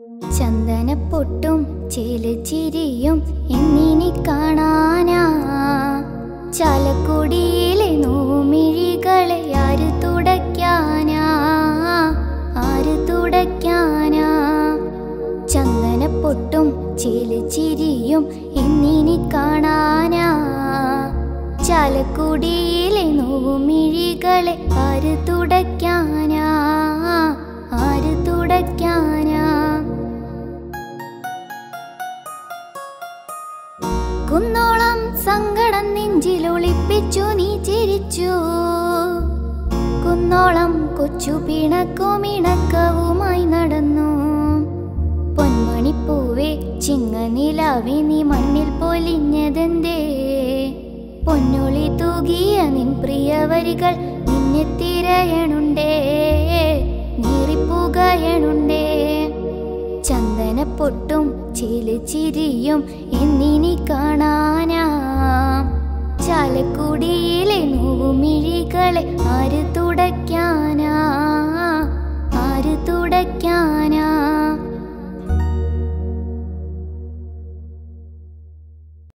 ചന്ദനപ്പൊട്ടും ചേലച്ചിരിയും എന്നിനി കാണാനാ ചാലക്കുടിയിലെ നോമിഴികളെ ആര് തുടയ്ക്കാനാ ആര് തുടയ്ക്കാനാ ചന്ദനപ്പൊട്ടും ചേലച്ചിരിയും എന്നിനി കാണാനാ ചാലക്കുടിയിലെ നോമിഴികളെ ആര് തുടയ്ക്കാനാ ആര് തുടയ്ക്കാനാ കുന്നോളം സങ്കടം നെഞ്ചിലൊളിപ്പിച്ചു നീ ചിരിച്ചു കുന്നോളം കൊച്ചു പിണക്കുമിണക്കവുമായി നടന്നു പൊന്മണിപ്പൂവേ ചിങ്ങനിലാവെ നീ മണ്ണിൽ പൊലിഞ്ഞതെന്തേ പൊന്നൊളി തൂകിയ നിൻ പ്രിയവരികൾ നിന്നെ തിരയണുണ്ടേ നീറിപ്പുകയണുണ്ടേ ചന്ദനപ്പൊട്ടും ചിരിയും എന്നിനി കാണാനാ ചാലക്കുടിയിലെ നോവുമിഴികളെ ആര് തുടയ്ക്കാനാ ആര് തുടയ്ക്കാനാ